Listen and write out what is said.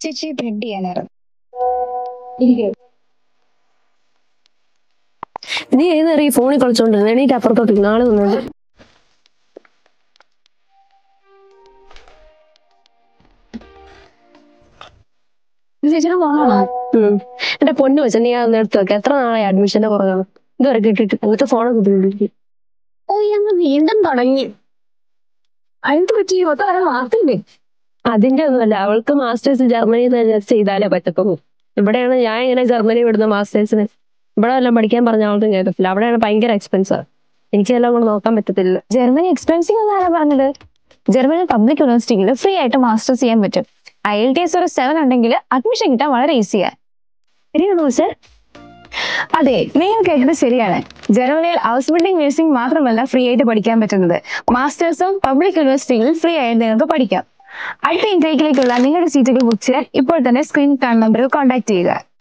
ചേച്ചി ബ്രെഡ് ചെയ്യാനായിരുന്നു നീ ഏത് നേരം ഈ ഫോണിൽ കളിച്ചോണ്ടിരുന്നു എണീറ്റ് അപ്പുറത്തോട്ട് നാളെ വന്നത് ചേച്ചിയുടെ ഫോണാണോ എന്റെ പൊന്നു വെച്ച നീ അതൊന്ന് എടുത്ത് വെക്ക എത്ര നാളായി അഡ്മിഷന്റെ കുറവാണ് ഇതുവരെ കിട്ടിയിട്ട് എന്നിട്ട് ഫോണൊക്കെ ഉപയോഗിക്കും ഓ ഞങ്ങൾ വീണ്ടും തുടങ്ങി അതിന് പറ്റി ഒത്തര വാർത്തയില്ലേ അതിന്റെ ഒന്നുമല്ല അവൾക്ക് മാസ്റ്റേഴ്സ് ജർമ്മനിയിൽ നിന്ന് ചെയ്താലേ പറ്റത്തുള്ളൂ ഇവിടെയാണ് ഞാൻ ഇങ്ങനെ ജർമ്മനി വിടുന്ന മാസ്റ്റേഴ്സിന് ഇവിടെ വല്ലതും പഠിക്കാൻ പറഞ്ഞ ആളും കേട്ടില്ല അവിടെയാണ് ഭയങ്കര എക്സ്പെൻസ് എനിക്ക് എല്ലാം കൂടെ നോക്കാൻ പറ്റത്തില്ല ജർമ്മനി എക്സ്പെൻസീവ് എന്നാണ് പറഞ്ഞത് ജർമ്മനി പബ്ലിക് യൂണിവേഴ്സിറ്റിയിൽ ഫ്രീ ആയിട്ട് മാസ്റ്റേഴ്സ് ചെയ്യാൻ പറ്റും ഐ എൽ ടി എസ് ഒരു സെവൻ ഉണ്ടെങ്കിൽ അഡ്മിഷൻ കിട്ടാൻ വളരെ ഈസിയാ ശരിയാണോ പക്ഷേ അതെ നിങ്ങൾ കേട്ടത് ശരിയാണ് ജർമ്മനിയിൽ ഹൗസ് ബിൽഡിംഗ് നഴ്സിംഗ് മാത്രമല്ല ഫ്രീ ആയിട്ട് പഠിക്കാൻ പറ്റുന്നത് മാസ്റ്റേഴ്സും പബ്ലിക് യൂണിവേഴ്സിറ്റിയിൽ ഫ്രീ ആയിട്ട് നിങ്ങൾക്ക് പഠിക്കാം അടുത്ത ഇൻടേക്കിലേക്കുള്ള നിങ്ങളുടെ സീറ്റുകൾ ബുക്ക് ചെയ്യാൻ ഇപ്പോൾ തന്നെ സ്ക്രീൻ കാണുന്ന നമ്പറിൽ കോൺടാക്ട് ചെയ്യുക